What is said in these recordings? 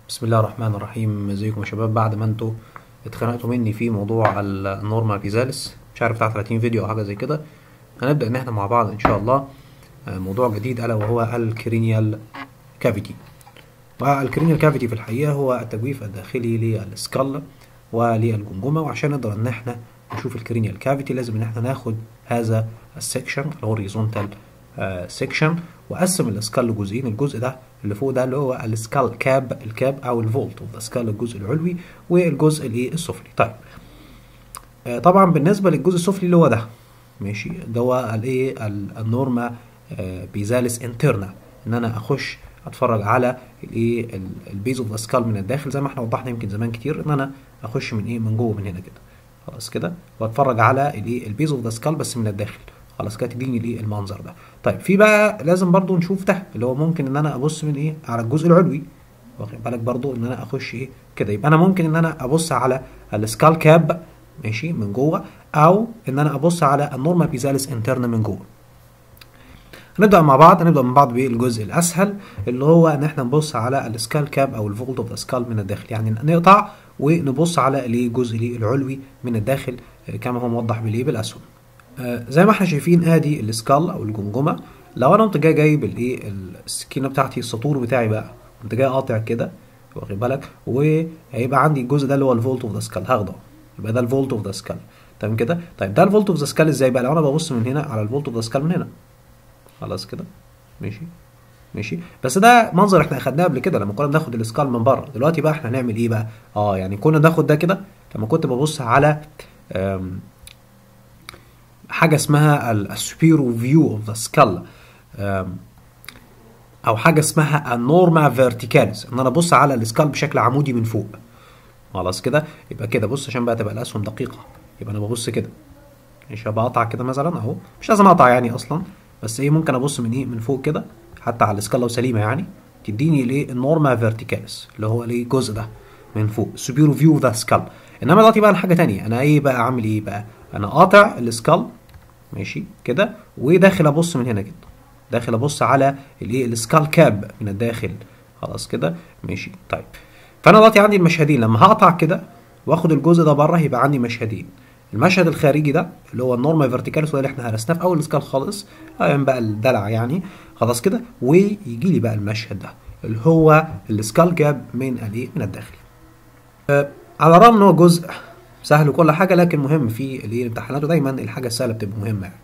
بسم الله الرحمن الرحيم ازيكم يا شباب بعد ما انتوا اتخانقتوا مني في موضوع النورما بيزالس مش عارف بتاع 30 فيديو او حاجه زي كده هنبدا ان احنا مع بعض ان شاء الله آه، موضوع جديد الا وهو الكرينيال كافيتي والكرينيال كافيتي في الحقيقه هو التجويف الداخلي للسكال وللجمجمه وعشان نقدر ان احنا نشوف الكرينيال كافيتي لازم ان احنا ناخد هذا السكشن الهوريزونتال سيكشن واقسم السكال لجزئين الجزء ده اللي فوق ده اللي هو السكال كاب الكاب او الفولت اوف ذا سكال الجزء العلوي والجزء الايه السفلي طيب آه، طبعا بالنسبه للجزء السفلي اللي هو ده ماشي ده هو الايه ال- النورما آه، بيزالس انترنا ان انا اخش اتفرج على الايه ال- البيز اوف ذا سكال من الداخل زي ما احنا وضحنا يمكن زمان كتير ان انا اخش من ايه من جوه من هنا كده خلاص كده واتفرج على الايه البيز اوف ذا سكال بس من الداخل خلاص كده تديني الايه المنظر ده طيب في بقى لازم برضو نشوف ده اللي هو ممكن ان انا ابص من ايه على الجزء العلوي واخد بالك برضو ان انا اخش ايه كده يبقى انا ممكن ان انا ابص على السكال كاب ماشي من جوه او ان انا ابص على النورما بيزالس انترنا من جوه هنبدا مع بعض هنبدا مع بعض بالجزء الاسهل اللي هو ان احنا نبص على السكال كاب او الفولت اوف ذا سكال من الداخل يعني نقطع ونبص على الايه الجزء الايه العلوي من الداخل آه، كما هو موضح بالايه بالاسهم آه، زي ما احنا شايفين ادي السكال او الجمجمه لو انا قمت جاي جايب الايه السكينه بتاعتي السطور بتاعي بقى قمت جاي قاطع كده واخد بالك وهيبقى عندي الجزء ده اللي هو الفولت اوف ذا سكال هاخده يبقى ده الفولت اوف ذا سكال تمام كده طيب ده الفولت اوف ذا سكال ازاي بقى لو انا ببص من هنا على الفولت اوف ذا سكال من هنا خلاص كده ماشي ماشي بس ده منظر احنا اخدناه قبل كده لما كنا بناخد السكال من بره دلوقتي بقى احنا هنعمل ايه بقى اه يعني كنا بناخد ده كده لما كنت ببص على آم، حاجه اسمها السبيرو فيو اوف ذا سكال او حاجه اسمها النورما فيرتيكاليس ان انا ابص على السكال بشكل عمودي من فوق خلاص كده يبقى كده بص عشان بقى تبقى الاسهم دقيقه يبقى انا ببص كده مش بقطع كده مثلا اهو مش لازم اقطع يعني اصلا بس ايه ممكن ابص من ايه من فوق كده حتى على السكال لو سليمه يعني تديني الايه النورما فيرتيكاليس اللي هو الايه الجزء ده من فوق سوبيرو فيو ذا سكال انما دلوقتي بقى الحاجه تانية انا ايه بقى عامل ايه بقى انا قاطع السكال ماشي كده وداخل ابص من هنا كده داخل ابص على الايه السكال كاب من الداخل خلاص كده ماشي طيب فانا دلوقتي عندي المشهدين لما هقطع كده واخد الجزء ده بره يبقى عندي مشهدين المشهد الخارجي ده اللي هو النورما فيرتيكاليس وده اللي احنا هرسناه في اول سكال خالص ايام بقى الدلع يعني خلاص كده ويجي لي بقى المشهد ده اللي هو السكال جاب من الايه من الداخل آه، على الرغم ان هو جزء سهل وكل حاجه لكن مهم في الايه الامتحانات ودايما الحاجه السهله بتبقى مهمه يعني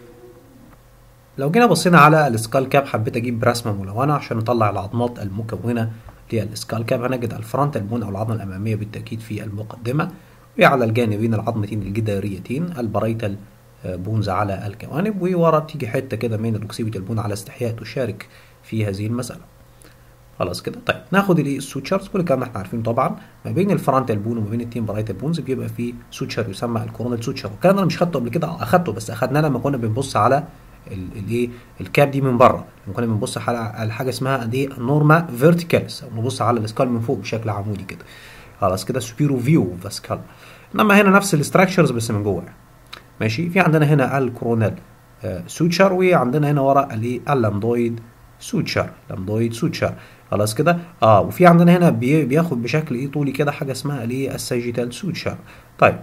لو جينا بصينا على السكال كاب حبيت اجيب رسمه ملونه عشان نطلع العظمات المكونه للسكال كاب هنجد الفرونتال بون او العظمه الاماميه بالتاكيد في المقدمه وعلى الجانبين العظمتين الجداريتين البريتال بونز على الجوانب وورا تيجي حته كده من الاوكسيبيتال بون على استحياء تشارك في هذه المساله خلاص كده طيب ناخد الايه السوتشرز كل الكلام ده احنا عارفينه طبعا ما بين الفرونتال بون وما بين التين برايتال بونز بيبقى في سوتشر يسمى الكورونال سوتشر والكلام ده انا مش خدته قبل كده اخدته بس اخدناه لما كنا بنبص على ال- الايه الكاب دي من بره لما كنا بنبص على على حاجه اسمها دي النورما فيرتيكاليس او نبص على السكال من فوق بشكل عمودي كده خلاص كده سوبيرو فيو اوف سكال انما هنا نفس الاستراكشرز بس من جوه ماشي في عندنا هنا الكورونال سوتشر وعندنا هنا ورا الايه اللامدويد سوتشر لامدويد سوتشر خلاص كده اه وفي عندنا هنا بي- بياخد بشكل ايه طولي كده حاجه اسمها الايه الساجيتال سوتشر طيب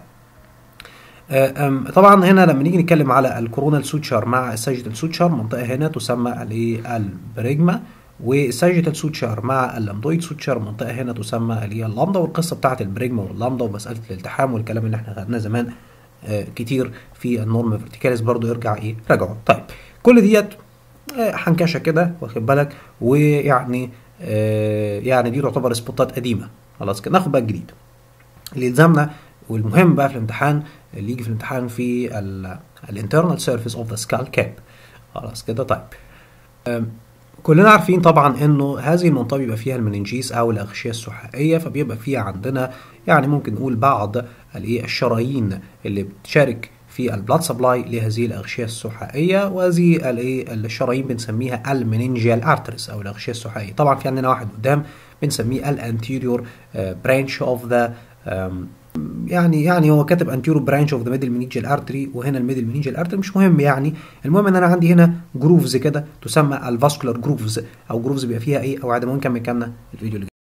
آه، أم، طبعا هنا لما نيجي نتكلم على الكورونال سوتشر مع الساجيتال سوتشر منطقه هنا تسمى الايه البريجما والساجيتال سوتشر مع اللامدويد سوتشر منطقه هنا تسمى اللي هي اللامدا والقصه بتاعت البريجما واللامدا ومساله الالتحام والكلام اللي احنا خدناه زمان آه، كتير في النورم فيرتيكاليس برضو يرجع ايه راجعوا طيب كل ديت آه، حنكشه كده واخد بالك ويعني آه، يعني دي تعتبر سبوتات قديمه خلاص كده ناخد بقى الجديد اللي يلزمنا والمهم بقى في الامتحان اللي يجي في الامتحان في الانترنال سيرفيس اوف ذا سكال كاب خلاص كده طيب أم، كلنا عارفين طبعا انه هذه المنطقه بيبقى فيها المننجيس او الاغشيه السحائيه فبيبقى فيها عندنا يعني ممكن نقول بعض الايه الشرايين اللي بتشارك في البلاد سبلاي لهذه الاغشيه السحائيه وهذه الايه الشرايين بنسميها المننجيال ارتريس او الاغشيه السحائيه طبعا في عندنا واحد قدام بنسميه الانتيريور برانش اوف ذا يعني يعني هو كاتب انتيرو برانش اوف ذا ميدل منيجيال ارتري وهنا الميدل منيجيال ارتري مش مهم يعني المهم ان انا عندي هنا جروفز كده تسمى الفاسكولار جروفز او جروفز بيبقى فيها ايه او عادي ممكن نكمل الفيديو اللي جاي